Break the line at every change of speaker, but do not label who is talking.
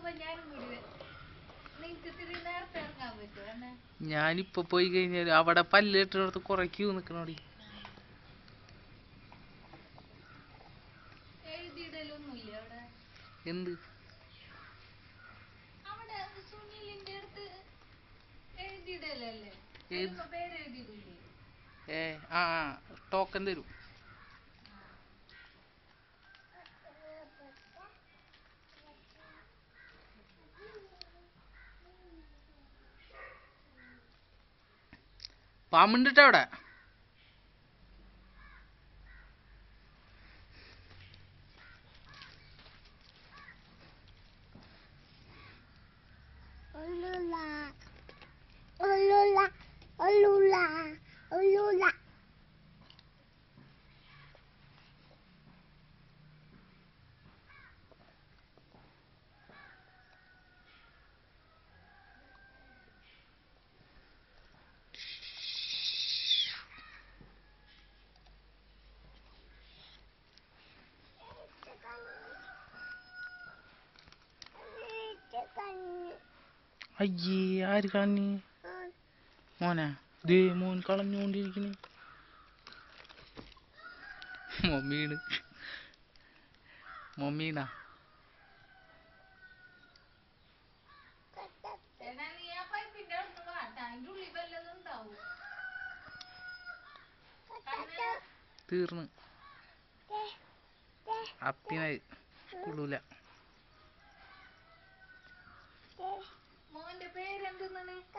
അപ്പൊ ഞാനും കൂടി വരാം. നിങ്ങക്ക് ഇത്തിരി നേരത്തെ ഇറങ്ങാൻ പറ്റുമോ എന്നെ
ഞാനിപ്പൊ പോയി കഴിഞ്ഞാൽ അവിടെ പല്ല് കെട്ടിടത്ത് കുറെ ക്യൂ നിക്കണോടി
എഴുതിയിടലൊന്നുമില്ല അവിടെ
എന്ത്
അവിടെ സുനിലിന്റെ അടുത്ത് എഴുതിയിടലല്ലേ
ഏത്?
വരുമ്പോ പേര് എഴുതിയിടില്ലേ
ഏ ആ ആ ടോക്കൺ തരും പാമ്പുണ്ടിട്ട് അവിടെ
Olula. Olula. Olula. Olula.
അയ്യേ ആര് കളഞ്ഞ് മോനാ ദേ മോൻ കളഞ്ഞോണ്ടിരിക്കുന്നു മമ്മീണ് മമ്മീനാ
എന്നാ നീ ആ പൈപ്പിന്റെ അടുത്ത് വാ അതിന്റെ ഉള്ളിൽ വല്ലതും ഉണ്ടാവും കണ്ണ്
തീർന്ന് അപ്പിനായി കൊള്ളൂല
മോന്റെ പേരെന്തെന്നാണ്